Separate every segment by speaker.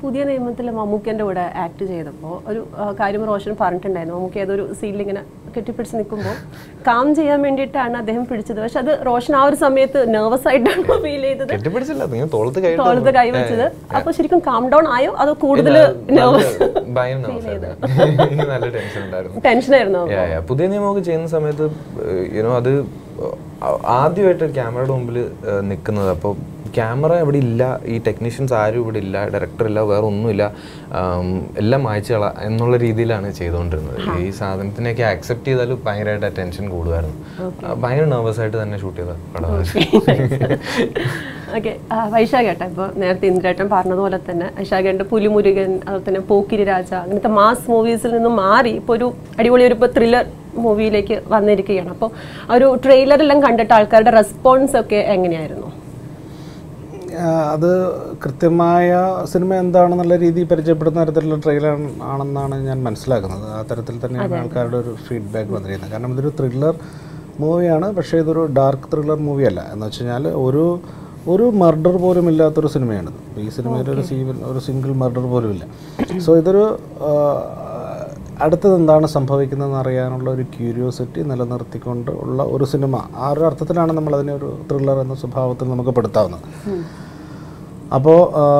Speaker 1: പുതിയ നിയമത്തിൽ മമ്മൂക്കൻ്റെ കൂടെ ആക്ട് ചെയ്തപ്പോൾ ഒരു ആ, കാര്യം റോഷൻ പറഞ്ഞിട്ടുണ്ടായിരുന്നു മമ്മൂക്ക ഏതൊരു സീനിൽ ഇങ്ങനെ കെട്ടിപ്പിടിച്ച് നിൽക്കുമ്പോൾ കാം ചെയ്യാൻ വേണ്ടിയിട്ടാണ് അദ്ദേഹം പിടിച്ചത് പക്ഷെ അത് റോഷൻ ആ ഒരു സമയത്ത് നെർവസ് ആയിട്ടാണ് ഫീൽ ചെയ്തത്
Speaker 2: കെട്ടിപ്പിടിച്ചില്ല നിങ്ങൾ തോളത്ത് കൈ ഇട്ട്
Speaker 1: തോളത്ത് കൈവച്ചത് അപ്പൊ ശരിക്കും കാം ഡൗൺ ആയോ അതോ കൂടുതൽ നെർവസ്
Speaker 2: നല്ല ഭയം nervous ആയിരുന്നു. എനിക്ക് നല്ല ടെൻഷൻ ഉണ്ടായിരുന്നു
Speaker 1: ടെൻഷനായിരുന്നോ
Speaker 2: Yeah, yeah. പുതിയ നിയമമൊക്കെ ചെയ്യുന്ന സമയത്ത് യുനോ അത് ആ- ആദ്യമായിട്ട് ക്യാമറയുടെ മുമ്പിൽ നിൽക്കുന്നത് അപ്പോൾ ക്യാമറ ഇവിടെ ഇല്ല ഈ ടെക്നീഷ്യൻസ് ആരും ഇവിടെ ഇല്ല ഡയറക്ടർ ഇല്ല വേറെ ഒന്നുമില്ല ആം, എല്ലാം മായ്ച്ചള എന്നുള്ള രീതിയിലാണ് ചെയ്തുകൊണ്ടിരുന്നത് ഈ സാധനത്തിനെയൊക്കെ ആക്സെപ്റ്റ് ചെയ്താൽ ഭയങ്കരമായിട്ട് ടെൻഷൻ കൂടുമായിരുന്നു ആ, ഭയങ്കര നെർവസ് ആയിട്ട് തന്നെ ഷൂട്ട് ചെയ്ത പടമാണ്
Speaker 1: ഓക്കെ വൈശാഖ ഏട്ടാ ഇപ്പോൾ നേരത്തെ ഇന്ദ്രേട്ടൻ പറഞ്ഞതുപോലെ തന്നെ വൈശാഖേൻ്റെ പുലിമുരുകൻ അതുപോലെ തന്നെ പോക്കിരി രാജ അങ്ങനത്തെ മാസ് മൂവീസിൽ നിന്നും മാറി ഇപ്പോൾ ഒരു അടിപൊളി ഒരു ഇപ്പോൾ ത്രില്ലർ മൂവിയിലേക്ക് വന്നിരിക്കുകയാണ് അപ്പോൾ ആ ഒരു ട്രെയിലറെല്ലാം കണ്ടിട്ട് ആൾക്കാരുടെ റെസ്പോൺസ് ഒക്കെ എങ്ങനെയായിരുന്നു
Speaker 3: ആ, അത് കൃത്യമായ സിനിമ എന്താണെന്നുള്ള രീതി പരിചയപ്പെടുന്ന തരത്തിലുള്ള ട്രെയിലർ ആണെന്നാണ് ഞാൻ മനസ്സിലാക്കുന്നത് ആ തരത്തിൽ തന്നെയാണ് ആൾക്കാരുടെ ഒരു ഫീഡ്ബാക്ക് വന്നിരിക്കുന്നത് കാരണം ഇതൊരു ത്രില്ലർ മൂവിയാണ് പക്ഷേ ഇതൊരു ഡാർക്ക് ത്രില്ലർ മൂവിയല്ല എന്ന് വെച്ച് കഴിഞ്ഞാൽ ഒരു ഒരു മർഡർ പോലും ഇല്ലാത്തൊരു സിനിമയാണ് ഈ സിനിമയിൽ ഒരു സീവൽ ഒരു സിംഗിൾ മർഡർ പോലും ഇല്ല സോ ഇതൊരു ആ, അടുത്തത് എന്താണ് സംഭവിക്കുന്നതെന്ന് അറിയാനുള്ള ഒരു ക്യൂരിയോസിറ്റി നിലനിർത്തിക്കൊണ്ട് ഉള്ള ഒരു സിനിമ ആ ഒരു അർത്ഥത്തിലാണ് നമ്മൾ അതിനെ ഒരു ത്രില്ലർ എന്ന സ്വഭാവത്തിൽ നമുക്ക് പെടുത്താവുന്നത് അപ്പോൾ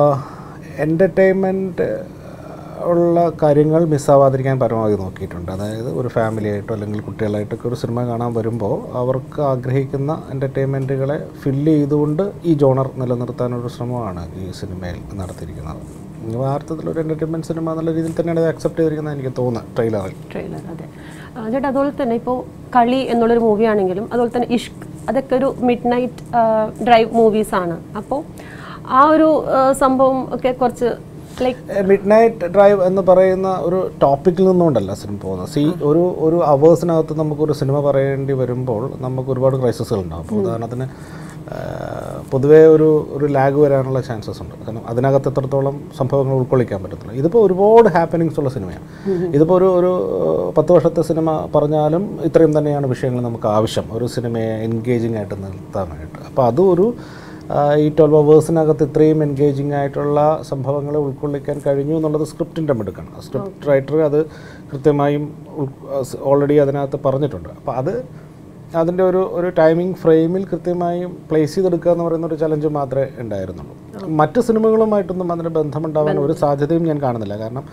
Speaker 3: എൻ്റർടൈൻമെൻറ്റ് ഉള്ള കാര്യങ്ങൾ മിസ്സാവാതിരിക്കാൻ പരമാവധി നോക്കിയിട്ടുണ്ട് അതായത് ഒരു ഫാമിലി ആയിട്ടോ അല്ലെങ്കിൽ കുട്ടികളായിട്ടൊക്കെ ഒരു സിനിമ കാണാൻ വരുമ്പോൾ അവർക്ക് ആഗ്രഹിക്കുന്ന എൻ്റർടൈൻമെൻറ്റുകളെ ഫില്ല് ചെയ്തുകൊണ്ട് ഈ ജോണർ നിലനിർത്താനൊരു ശ്രമമാണ് ഈ സിനിമയിൽ നടത്തിയിരിക്കുന്നത് ഈ വാർത്തത്തിൽ ഒരു എൻ്റർടൈൻമെൻറ്റ് സിനിമ എന്നുള്ള രീതിയിൽ തന്നെയാണ് ഇത് അക്സെപ്റ്റ് ചെയ്തിരിക്കുന്നത് എനിക്ക് തോന്നുന്നത് ട്രെയിലറിൽ
Speaker 1: ട്രെയിലർ അതെ ആ, ചേട്ടാ അതുപോലെ തന്നെ ഇപ്പോൾ കളി എന്നുള്ളൊരു മൂവി ആണെങ്കിലും അതുപോലെ തന്നെ ഇഷ്ക് അതൊക്കെ ഒരു മിഡ് നൈറ്റ് ഡ്രൈവ് മൂവീസ് ആണ് അപ്പോൾ ആ ഒരു ആ, സംഭവം ഒക്കെ കുറച്ച് ലൈക്ക്
Speaker 3: മിഡ് നൈറ്റ് ഡ്രൈവ് എന്ന് പറയുന്ന ഒരു ടോപ്പിക്കിൽ നിന്നുകൊണ്ടല്ല സിനിമ പോകുന്നത് സി ഒരു ഒരു അവേഴ്സിനകത്ത് നമുക്കൊരു സിനിമ പറയേണ്ടി വരുമ്പോൾ നമുക്ക് ഒരുപാട് ക്രൈസിസുകൾ ഉണ്ടാവും അപ്പോൾ ഉദാഹരണത്തിന് ആ, പൊതുവേ ഒരു ഒരു ലാഗ് വരാനുള്ള ചാൻസസ് ഉണ്ട് കാരണം അതിനകത്ത് എത്രത്തോളം സംഭവങ്ങൾ ഉൾക്കൊള്ളിക്കാൻ പറ്റത്തില്ല ഇതിപ്പോൾ ഒരുപാട് ഹാപ്പനിങ്സ് ഉള്ള സിനിമയാണ് ഇതിപ്പോൾ ഒരു ഒരു ആ, പത്ത് വർഷത്തെ സിനിമ പറഞ്ഞാലും ഇത്രയും തന്നെയാണ് വിഷയങ്ങൾ നമുക്ക് ആവശ്യം ഒരു സിനിമയെ എൻഗേജിങ് ആയിട്ട് നിർത്താനായിട്ട് അപ്പോൾ അതും ഒരു ആ, ഈ ട്വൽവ് അവേഴ്സിനകത്ത് ഇത്രയും എൻഗേജിങ് ആയിട്ടുള്ള സംഭവങ്ങളെ ഉൾക്കൊള്ളിക്കാൻ കഴിഞ്ഞു എന്നുള്ളത് സ്ക്രിപ്റ്റിൻ്റെ മിടുക്കാണ് സ്ക്രിപ്റ്റ് റൈറ്റർ അത് കൃത്യമായും ഓൾറെഡി അതിനകത്ത് പറഞ്ഞിട്ടുണ്ട് അപ്പോൾ അത് അതിൻ്റെ ഒരു ഒരു ടൈമിംഗ് ഫ്രെയിമിൽ കൃത്യമായും പ്ലേസ് ചെയ്തെടുക്കുക എന്ന് പറയുന്ന ഒരു ചലഞ്ച് മാത്രമേ ഉണ്ടായിരുന്നുള്ളൂ മറ്റ് സിനിമകളുമായിട്ടൊന്നും അതിന് ബന്ധമുണ്ടാവാൻ ഒരു സാധ്യതയും ഞാൻ കാണുന്നില്ല കാരണം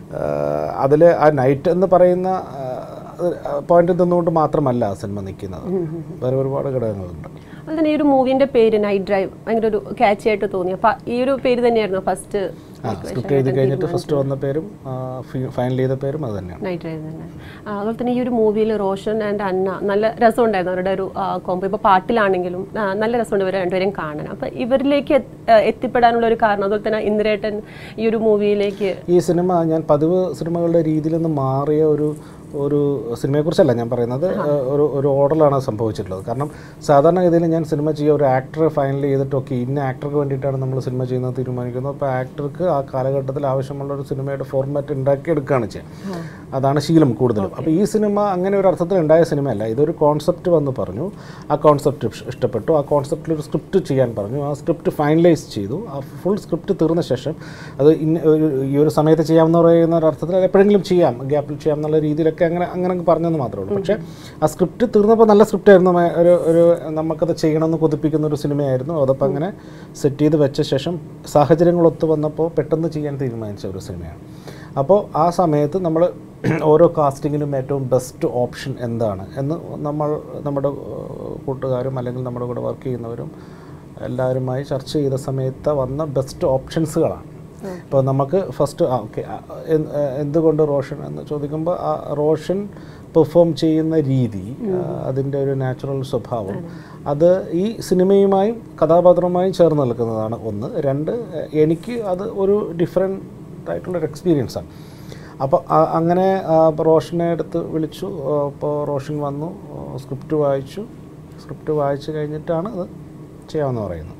Speaker 3: അതിൽ ആ നൈറ്റ് എന്ന് പറയുന്ന പോയിന്റിൽ നിന്നുകൊണ്ട് മാത്രമല്ല ആ സിനിമ നിൽക്കുന്നത് വേറെ ഒരുപാട് ഘടകങ്ങളുണ്ട്
Speaker 1: അതുപോലെ തന്നെ ഈ ഒരു മൂവിന്റെ പേര് നൈറ്റ് ഡ്രൈവ് ഭയങ്കര ഒരു ക്യാച്ചി ആയിട്ട് തോന്നി അപ്പോൾ ഈ ഒരു പേര് തന്നെയായിരുന്നു ഫസ്റ്റ്
Speaker 3: ആ സ്ക്രിപ്റ്റ് എഴുതി കഴിഞ്ഞിട്ട് ഫസ്റ്റ് വന്ന പേരും ഫൈനൽ ചെയ്ത പേരും അത് തന്നെയാണ്
Speaker 1: നൈറ്റ് ഡ്രൈവ് തന്നെ ആ, അതുപോലെ തന്നെ ഈ ഒരു മൂവിയിൽ റോഷൻ ആൻഡ് അന്ന നല്ല രസമുണ്ടായിരുന്നു അവരുടെ ഒരു കോമ്പോ ഇപ്പോൾ പാട്ടിലാണെങ്കിലും ആ, നല്ല രസമുണ്ട് ഇവർ രണ്ടുപേരും കാണാൻ അപ്പോൾ ഇവരിലേക്ക് എത്ത്- ആ, എത്തിപ്പെടാനുള്ള ഒരു കാരണം അതുപോലെ തന്നെ ഇന്ദ്രേട്ടൻ ഈ ഒരു മൂവിയിലേക്ക്
Speaker 3: ഈ സിനിമ ഞാൻ പതിവ് സിനിമകളുടെ രീതിയിൽ നിന്ന് മാറിയ ഒരു ഒരു സിനിമയെക്കുറിച്ചല്ല ഞാൻ പറയുന്നത് ഏഹ്, ഒരു ഒരു ഓർഡറിലാണ് അത് സംഭവിച്ചിട്ടുള്ളത് കാരണം സാധാരണഗതിയിൽ ഞാൻ സിനിമ ചെയ്യുക ഒരു ആക്ടറെ ഫൈനൽ ചെയ്തിട്ടൊക്കെ ഇന്ന ആക്ടർക്ക് വേണ്ടിയിട്ടാണ് നമ്മൾ സിനിമ ചെയ്യുന്നത് തീരുമാനിക്കുന്നത് അപ്പോൾ ആക്ടർക്ക് ആ കാലഘട്ടത്തിൽ ആവശ്യമുള്ള ഒരു സിനിമയുടെ ഫോർമാറ്റ് ഉണ്ടാക്കിയെടുക്കുകയാണ് ചെയ്യുക അതാണ് ശീലം കൂടുതലും അപ്പോൾ ഈ സിനിമ അങ്ങനെ ഒരു അർത്ഥത്തിൽ ഉണ്ടായ സിനിമയല്ല ഇതൊരു കോൺസെപ്റ്റ് വന്ന് പറഞ്ഞു ആ കോൺസെപ്റ്റ് ഇഷ്ടപ്പെട്ടു ആ കോൺസെപ്റ്റിൽ ഒരു സ്ക്രിപ്റ്റ് ചെയ്യാൻ പറഞ്ഞു ആ സ്ക്രിപ്റ്റ് ഫൈനലൈസ് ചെയ്തു ആ ഫുൾ സ്ക്രിപ്റ്റ് തീർന്ന ശേഷം അത് ഇന്ന ഒരു ഈ ഒരു സമയത്ത് ചെയ്യാമെന്ന് പറയുന്ന ഒരു അർത്ഥത്തിൽ അത് എപ്പോഴെങ്കിലും ചെയ്യാം ഗ്യാപ്പിൽ ചെയ്യാം എന്നുള്ള രീതിയിലൊക്കെ അങ്ങനെ അങ്ങനെ അങ്ങ് പറഞ്ഞെന്ന് മാത്രമേ ഉള്ളൂ പക്ഷേ ആ സ്ക്രിപ്റ്റ് തീർന്നപ്പോൾ നല്ല സ്ക്രിപ്റ്റ് ആയിരുന്നു മേ- ഒരു ഒരു നമുക്കത് ചെയ്യണമെന്ന് കൊതിപ്പിക്കുന്ന ഒരു സിനിമയായിരുന്നു അതപ്പോൾ അങ്ങനെ സെറ്റ് ചെയ്ത് വെച്ച ശേഷം സാഹചര്യങ്ങൾ ഒത്തു വന്നപ്പോൾ പെട്ടെന്ന് ചെയ്യാൻ തീരുമാനിച്ച ഒരു സിനിമയാണ് അപ്പോൾ ആ സമയത്ത് നമ്മൾ ഓരോ കാസ്റ്റിങ്ങിനും ഏറ്റവും ബെസ്റ്റ് ഓപ്ഷൻ എന്താണ് എന്ന് നമ്മൾ നമ്മുടെ ഏഹ്, കൂട്ടുകാരും അല്ലെങ്കിൽ നമ്മുടെ കൂടെ വർക്ക് ചെയ്യുന്നവരും എല്ലാവരുമായി ചർച്ച ചെയ്ത സമയത്ത് വന്ന ബെസ്റ്റ് ഓപ്ഷൻസുകളാണ് ഇപ്പോൾ നമുക്ക് ഫസ്റ്റ് ആ ഓക്കെ എന്തുകൊണ്ട് റോഷൻ എന്ന് ചോദിക്കുമ്പോൾ ആ റോഷൻ പെർഫോം ചെയ്യുന്ന രീതി ആ, അതിൻ്റെ ഒരു നാച്ചുറൽ സ്വഭാവം അത് ഈ സിനിമയുമായും കഥാപാത്രവുമായും ചേർന്ന് നിൽക്കുന്നതാണ് ഒന്ന് രണ്ട് എനിക്ക് അത് ഒരു ഡിഫറെൻ്റ് ആയിട്ടുള്ളൊരു എക്സ്പീരിയൻസാണ് അപ്പോൾ ആ- അങ്ങനെ ആ, റോഷനെ എടുത്ത് വിളിച്ചു അപ്പോൾ റോഷൻ വന്നു സ്ക്രിപ്റ്റ് വായിച്ചു സ്ക്രിപ്റ്റ് വായിച്ചു കഴിഞ്ഞിട്ടാണ് അത് ചെയ്യാമെന്ന് പറയുന്നത്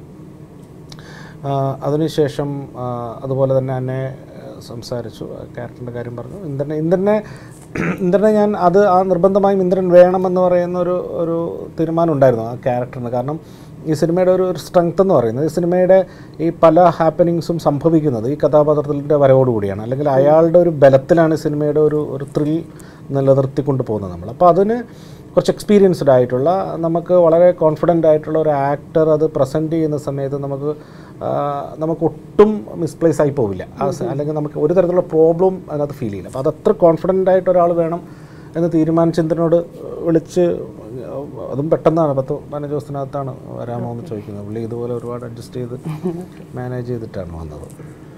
Speaker 3: ആ, അതിനുശേഷം ആ, അതുപോലെ തന്നെ എന്നെ ആ, സംസാരിച്ചു ക്യാരക്ടറിൻ്റെ കാര്യം പറഞ്ഞു ഇന്ദ്രനെ ഇന്ദ്രനെ ഇന്ദ്രനെ ഞാൻ അത് ആ നിർബന്ധമായും ഇന്ദ്രൻ വേണമെന്ന് പറയുന്ന ഒരു ഒരു തീരുമാനം ഉണ്ടായിരുന്നു ആ ക്യാരക്ടറിന് കാരണം ഈ സിനിമയുടെ ഒരു ഒരു സ്ട്രെങ്ത് എന്ന് പറയുന്നത് ഈ സിനിമയുടെ ഈ പല ഹാപ്പനിങ്സും സംഭവിക്കുന്നത് ഈ കഥാപാത്രത്തിൻ്റെ വരവോടുകൂടിയാണ് അല്ലെങ്കിൽ അയാളുടെ ഒരു ബലത്തിലാണ് ഈ സിനിമയുടെ ഒരു ഒരു ത്രിൽ നിലനിർത്തിക്കൊണ്ട് പോകുന്നത് നമ്മൾ അപ്പോൾ അതിന് കുറച്ച് എക്സ്പീരിയൻസ്ഡ് ആയിട്ടുള്ള നമുക്ക് വളരെ കോൺഫിഡൻ്റ് ആയിട്ടുള്ള ഒരു ആക്ടർ അത് പ്രസൻറ്റ് ചെയ്യുന്ന സമയത്ത് നമുക്ക് ആ, നമുക്ക് ഒട്ടും മിസ്പ്ലേസ് ആയി പോവില്ല ആ സ- അല്ലെങ്കിൽ നമുക്ക് ഒരു തരത്തിലുള്ള പ്രോബ്ലം അതിനകത്ത് ഫീൽ ചെയ്യില്ല അപ്പോൾ അത് അത്ര കോൺഫിഡൻ്റ് ആയിട്ട് ഒരാൾ വേണം എന്ന് തീരുമാനിച്ചതിനോട് വിളിച്ച് അതും പെട്ടെന്നാണ് പത്ത് പതിനഞ്ച് ദിവസത്തിനകത്താണ് വരാമോ എന്ന് ചോദിക്കുന്നത് പുള്ളി ഇതുപോലെ ഒരുപാട് അഡ്ജസ്റ്റ് ചെയ്ത് മാനേജ് ചെയ്തിട്ടാണ് വന്നത്